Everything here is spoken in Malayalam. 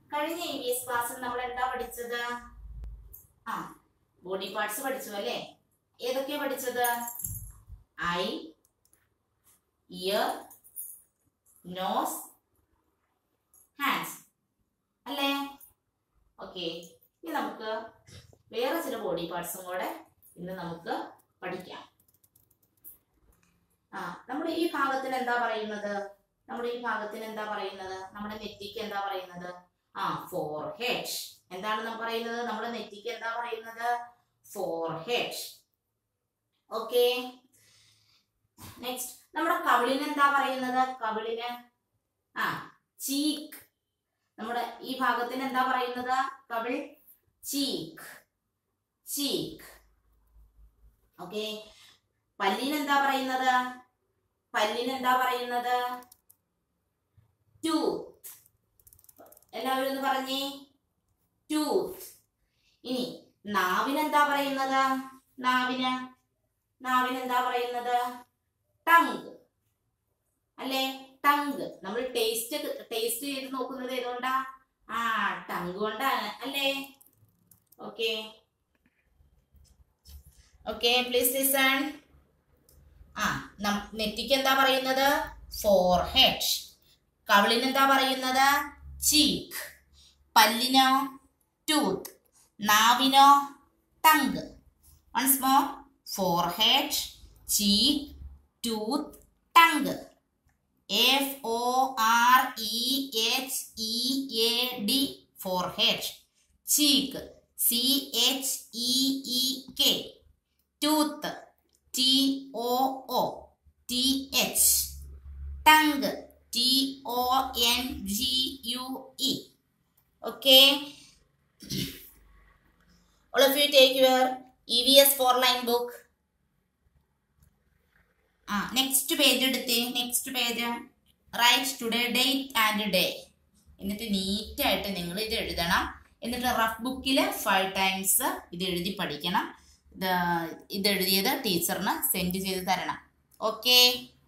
കഴിഞ്ഞ ഇ വി എസ് ക്ലാസ്സിൽ നമ്മൾ എന്താ പഠിച്ചത് ആ ബോഡി പാർട്സ് പഠിച്ചു അല്ലേ ഏതൊക്കെയാ പഠിച്ചത് ഐ ഇയർ നോസ് ഹാൻഡ്സ് അല്ലേ ഓക്കെ ഇനി നമുക്ക് വേറെ ചില ബോഡി പാർട്സും കൂടെ ഇന്ന് നമുക്ക് പഠിക്കാം ആ നമ്മുടെ ഈ ഭാഗത്തിന് എന്താ പറയുന്നത് നമ്മുടെ ഈ ഭാഗത്തിന് എന്താ പറയുന്നത് നമ്മുടെ നെറ്റിക്ക് എന്താ പറയുന്നത് ആ ഫോർ ഹെഡ് എന്താണ് നാം പറയുന്നത് നമ്മുടെ നെറ്റിക്ക് എന്താ പറയുന്നത് ഫോർ ഹെഡ് ഓക്കെ നെക്സ്റ്റ് നമ്മുടെ കവിളിന് എന്താ പറയുന്നത് കവിളിന് ആ ചീക്ക് നമ്മുടെ ഈ ഭാഗത്തിന് എന്താ പറയുന്നത് കവിൾ ചീക്ക് ചീക്ക് ഓക്കെ പല്ലിന് എന്താ പറയുന്നത് പല്ലിന് എന്താ പറയുന്നത് ടൂത്ത് എല്ലാവരും ഒന്ന് പറഞ്ഞേ ടൂത്ത് ഇനി നാവിന് എന്താ പറയുന്നത് നാവിന് നാവിന് എന്താ പറയുന്നത് ടങ് അല്ലേ ടങ് നമ്മൾ ടേസ്റ്റ് ടേസ്റ്റ് ചെയ്ത് നോക്കുന്നത് ഏതുകൊണ്ടാ ആ ടങ് കൊണ്ടാണ് അല്ലേ ഓക്കെ ഓക്കെ പ്ലീസ് ലിസൺ ആ നം- നെറ്റിക്ക് എന്താ പറയുന്നത് ഫോർ ഹെഡ് കവിളിന് എന്താ പറയുന്നത് ചീക്ക് പല്ലിനോ ടൂത്ത് നാവിനോ tongue once more forehead cheek tooth tongue F O R E H E A D forehead cheek C H E E K tooth T O O T H tongue T O N G U E okay all of you take your evs four line book ആ നെക്സ്റ്റ് പേജ് എടുത്തേ next page write today date and day എന്നിട്ട് നീറ്റായിട്ട് നിങ്ങൾ ഇത് എഴുതണം എന്നിട്ട് റഫ് ബുക്കിൽ ഫൈവ് ടൈംസ് ഇത് എഴുതി പഠിക്കണം ഇത് ഇത് എഴുതിയത് ടീച്ചറിന് സെൻഡ് ചെയ്ത് തരണം ഓക്കെ